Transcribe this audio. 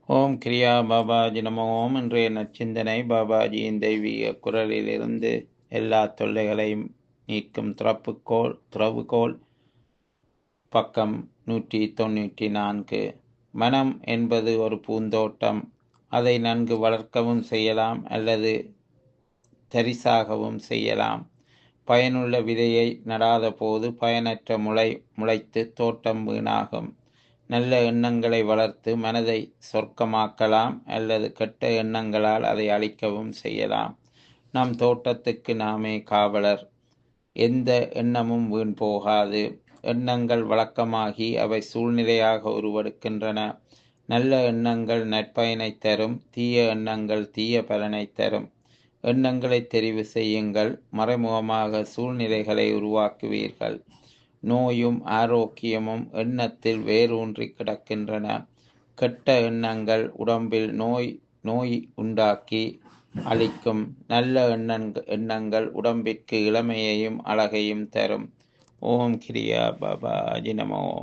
ஓம் கிரியா பாபாஜி நம ஓம் இன்றைய நச்சிந்தனை பாபாஜியின் தெய்வீக குரலிலிருந்து எல்லா தொல்லைகளையும் நீக்கும் திறப்புக்கோள் திறவுகோல் பக்கம் நூற்றி தொண்ணூற்றி நான்கு மனம் என்பது ஒரு பூந்தோட்டம் அதை நன்கு வளர்க்கவும் செய்யலாம் அல்லது தரிசாகவும் செய்யலாம் பயனுள்ள விதையை நடாத போது பயனற்ற முளை முளைத்து தோட்டம் வீணாகும் நல்ல எண்ணங்களை வளர்த்து மனதை சொர்க்கமாக்கலாம் அல்லது கெட்ட எண்ணங்களால் அதை அழிக்கவும் செய்யலாம் நம் தோட்டத்துக்கு நாமே காவலர் எந்த எண்ணமும் வீண் போகாது எண்ணங்கள் வழக்கமாகி அவை சூழ்நிலையாக உருவெடுக்கின்றன நல்ல எண்ணங்கள் நற்பயனை தரும் தீய எண்ணங்கள் தீய பலனை தரும் எண்ணங்களை தெரிவு செய்யுங்கள் மறைமுகமாக சூழ்நிலைகளை உருவாக்குவீர்கள் நோயும் ஆரோக்கியமும் எண்ணத்தில் வேரூன்றி கிடக்கின்றன கெட்ட எண்ணங்கள் உடம்பில் நோய் நோய் உண்டாக்கி அளிக்கும் நல்ல எண்ணங்கள் எண்ணங்கள் உடம்பிற்கு இளமையையும் அழகையும் தரும் ஓம் கிரியா பாபா நமோ